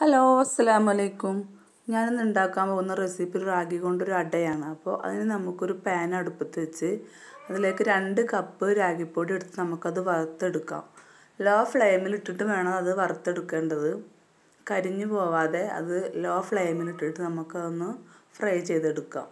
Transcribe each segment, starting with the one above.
hello അസ്സലാമു അലൈക്കും ഞാനിന്ന് ഉണ്ടാക്കാൻ പോകുന്ന റെസിപ്പി റാഗി കൊണ്ടൊരു അടയാണ് അപ്പോൾ അതിന് നമുക്കൊരു പാൻ അടുപ്പത്ത് വെച്ച് അതിലേക്ക് രണ്ട് കപ്പ് രാഗിപ്പൊടി എടുത്ത് നമുക്കത് വറുത്തെടുക്കാം ലോ ഫ്ലെയിമിൽ ഇട്ടിട്ട് വേണം അത് വറുത്തെടുക്കേണ്ടത് കരിഞ്ഞു പോവാതെ അത് ലോ ഫ്ലെയിമിൽ ഇട്ടിട്ട് നമുക്കതൊന്ന് ഫ്രൈ ചെയ്തെടുക്കാം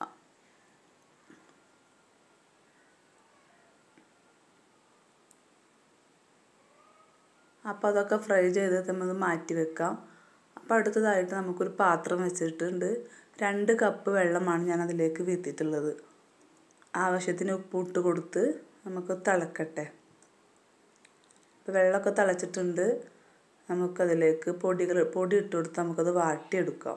അപ്പോൾ അതൊക്കെ ഫ്രൈ ചെയ്ത് നമുക്ക് മാറ്റി വെക്കാം അപ്പോൾ അടുത്തതായിട്ട് നമുക്കൊരു പാത്രം വെച്ചിട്ടുണ്ട് രണ്ട് കപ്പ് വെള്ളമാണ് ഞാൻ അതിലേക്ക് വീത്തിയിട്ടുള്ളത് ആവശ്യത്തിന് ഉപ്പിട്ട് കൊടുത്ത് നമുക്ക് തിളക്കട്ടെ അപ്പോൾ വെള്ളമൊക്കെ തിളച്ചിട്ടുണ്ട് നമുക്കതിലേക്ക് പൊടികൾ പൊടി ഇട്ട് കൊടുത്ത് നമുക്കത് വാട്ടിയെടുക്കാം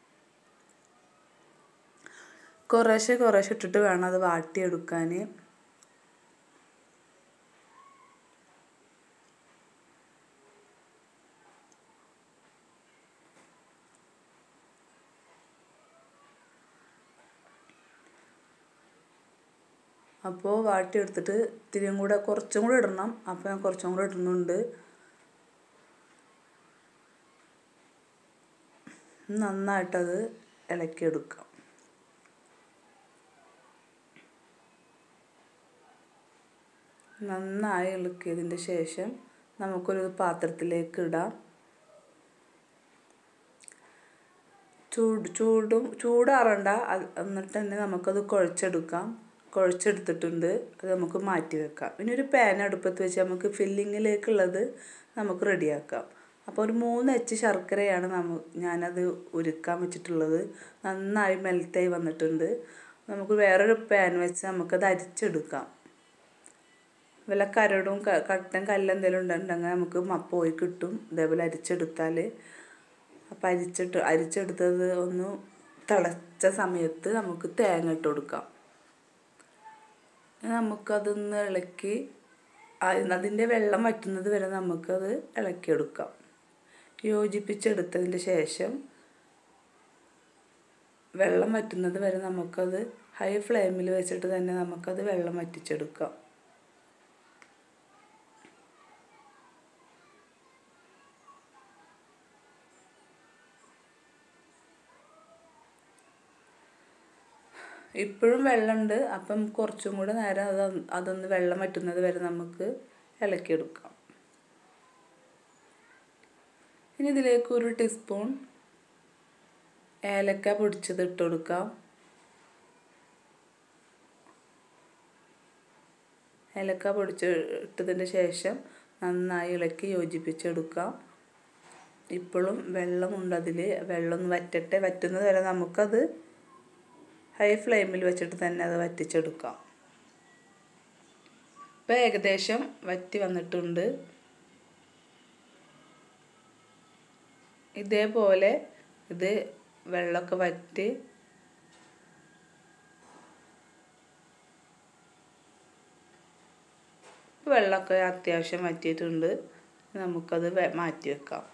കുറേശ്ശെ കുറേശ്ശെ ഇട്ടിട്ട് വേണം അത് വാട്ടിയെടുക്കാൻ അപ്പോൾ വാട്ടിയെടുത്തിട്ട് ഇത്തിരിയും കൂടെ കുറച്ചും കൂടെ ഇടണം അപ്പോൾ ഞാൻ കുറച്ചും കൂടെ ഇടുന്നുണ്ട് നന്നായിട്ടത് ഇളക്കിയെടുക്കാം നന്നായി ഇളക്കിയതിൻ്റെ ശേഷം നമുക്കൊരു പാത്രത്തിലേക്ക് ഇടാം ചൂട് ചൂടും ചൂടാറണ്ട എന്നിട്ട് തന്നെ നമുക്കത് കുഴച്ചെടുക്കാം കുഴച്ചെടുത്തിട്ടുണ്ട് അത് നമുക്ക് മാറ്റി വെക്കാം പിന്നെ ഒരു പാൻ അടുപ്പത്ത് വെച്ച് നമുക്ക് ഫില്ലിങ്ങിലേക്കുള്ളത് നമുക്ക് റെഡിയാക്കാം അപ്പോൾ ഒരു മൂന്ന് എച്ച് ശർക്കരയാണ് നമ്മ ഞാനത് ഉരുക്കാൻ വെച്ചിട്ടുള്ളത് നന്നായി മെൽറ്റായി വന്നിട്ടുണ്ട് നമുക്ക് വേറൊരു പാൻ വെച്ച് നമുക്കത് അരിച്ചെടുക്കാം വല്ല കരടും കട്ടൻ കല്ലെന്തെങ്കിലും ഉണ്ടെങ്കിൽ നമുക്ക് പോയി കിട്ടും ഇതേപോലെ അരിച്ചെടുത്താൽ അപ്പം അരിച്ചിട്ട് അരിച്ചെടുത്തത് ഒന്ന് തിളച്ച സമയത്ത് നമുക്ക് തേങ്ങ ഇട്ട് കൊടുക്കാം നമുക്കതൊന്ന് ഇളക്കി അതിൻ്റെ വെള്ളം വറ്റുന്നത് വരെ നമുക്കത് ഇളക്കിയെടുക്കാം യോജിപ്പിച്ചെടുത്തതിൻ്റെ ശേഷം വെള്ളം വറ്റുന്നത് വരെ നമുക്കത് ഹൈ ഫ്ലെയിമിൽ വെച്ചിട്ട് തന്നെ നമുക്കത് വെള്ളം വറ്റിച്ചെടുക്കാം ഇപ്പോഴും വെള്ളമുണ്ട് അപ്പം കുറച്ചും കൂടെ നേരം അത് അതൊന്ന് വെള്ളം വറ്റുന്നത് വരെ നമുക്ക് ഇളക്കിയെടുക്കാം ഇനി ഇതിലേക്ക് ഒരു ടീസ്പൂൺ ഏലക്ക പൊടിച്ചത് ഇട്ട് കൊടുക്കാം ഏലക്ക പൊടിച്ച് ഇട്ടതിന് ശേഷം നന്നായി ഇളക്കി യോജിപ്പിച്ചെടുക്കാം ഇപ്പോഴും വെള്ളമുണ്ട് അതിൽ വെള്ളം ഒന്ന് വറ്റട്ടെ വറ്റുന്നത് വരെ നമുക്കത് ഹൈ ഫ്ലെയിമിൽ വെച്ചിട്ട് തന്നെ അത് വറ്റിച്ചെടുക്കാം ഇപ്പോൾ ഏകദേശം വറ്റി വന്നിട്ടുണ്ട് ഇതേപോലെ ഇത് വെള്ളമൊക്കെ വറ്റി വെള്ളമൊക്കെ അത്യാവശ്യം വറ്റിയിട്ടുണ്ട് നമുക്കത് മാറ്റി വെക്കാം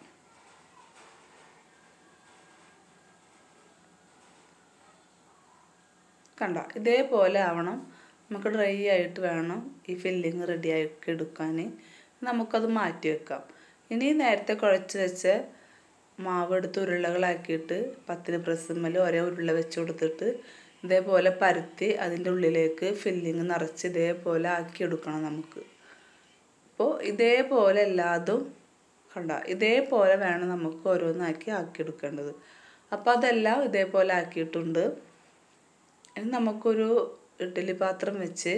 കണ്ട ഇതേപോലെ ആവണം നമുക്ക് ഡ്രൈ ആയിട്ട് വേണം ഈ ഫില്ലിങ് റെഡി ആക്കി എടുക്കാൻ നമുക്കത് മാറ്റി വെക്കാം ഇനി നേരത്തെ കുഴച്ച് വെച്ച മാവ് എടുത്ത് ഉരുളകളാക്കിയിട്ട് പത്തിന് പ്രസ്സുമ്മൽ ഒരേ ഉരുള വെച്ച് കൊടുത്തിട്ട് ഇതേപോലെ പരത്തി അതിൻ്റെ ഉള്ളിലേക്ക് ഫില്ലിങ് നിറച്ച് ഇതേപോലെ ആക്കി എടുക്കണം നമുക്ക് അപ്പോൾ ഇതേപോലെ എല്ലാതും കണ്ട ഇതേപോലെ വേണം നമുക്ക് ഓരോന്നാക്കി ആക്കിയെടുക്കേണ്ടത് അപ്പോൾ അതെല്ലാം ഇതേപോലെ ആക്കിയിട്ടുണ്ട് ഇനി നമുക്കൊരു ഇഡ്ഡലി പാത്രം വെച്ച്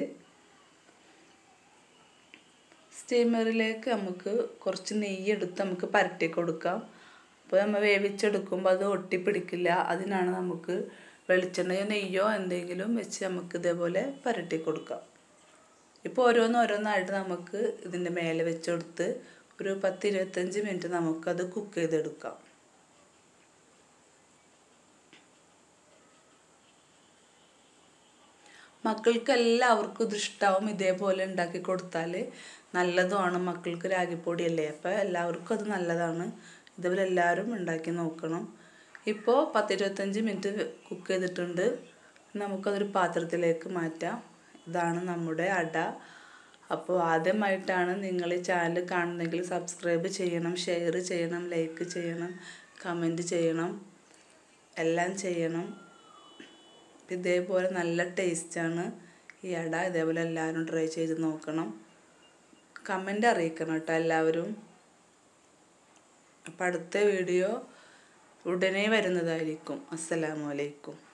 സ്റ്റീമറിലേക്ക് നമുക്ക് കുറച്ച് നെയ്യ് എടുത്ത് നമുക്ക് പരട്ടി കൊടുക്കാം അപ്പോൾ നമ്മൾ വേവിച്ചെടുക്കുമ്പോൾ അത് ഒട്ടിപ്പിടിക്കില്ല അതിനാണ് നമുക്ക് വെളിച്ചെണ്ണയോ നെയ്യോ എന്തെങ്കിലും വെച്ച് നമുക്ക് ഇതേപോലെ പരട്ടി കൊടുക്കാം ഇപ്പോൾ ഓരോന്ന് ഓരോന്നായിട്ട് നമുക്ക് ഇതിൻ്റെ മേലെ വെച്ച് കൊടുത്ത് ഒരു പത്ത് ഇരുപത്തഞ്ച് മിനിറ്റ് നമുക്കത് കുക്ക് ചെയ്തെടുക്കാം മക്കൾക്ക് എല്ലാവർക്കും ഇത് ഇഷ്ടമാവും ഇതേപോലെ ഉണ്ടാക്കി കൊടുത്താൽ നല്ലതുമാണ് മക്കൾക്ക് രാഗിപ്പൊടിയല്ലേ അപ്പോൾ എല്ലാവർക്കും അത് നല്ലതാണ് ഇതേപോലെ എല്ലാവരും ഉണ്ടാക്കി നോക്കണം ഇപ്പോൾ പത്തിരുപത്തഞ്ച് മിനിറ്റ് കുക്ക് ചെയ്തിട്ടുണ്ട് നമുക്കതൊരു പാത്രത്തിലേക്ക് മാറ്റാം ഇതാണ് നമ്മുടെ അട അപ്പോൾ ആദ്യമായിട്ടാണ് നിങ്ങൾ ഈ ചാനൽ കാണുന്നതെങ്കിൽ സബ്സ്ക്രൈബ് ചെയ്യണം ഷെയർ ചെയ്യണം ലൈക്ക് ചെയ്യണം കമൻറ്റ് ചെയ്യണം എല്ലാം ചെയ്യണം ഇതേപോലെ നല്ല ടേസ്റ്റാണ് ഈ അട ഇതേപോലെ എല്ലാവരും ട്രൈ ചെയ്ത് നോക്കണം കമൻ്റ് അറിയിക്കണം കേട്ടോ എല്ലാവരും അപ്പം അടുത്ത വീഡിയോ ഉടനെ വരുന്നതായിരിക്കും അസ്സലാമു അലൈക്കും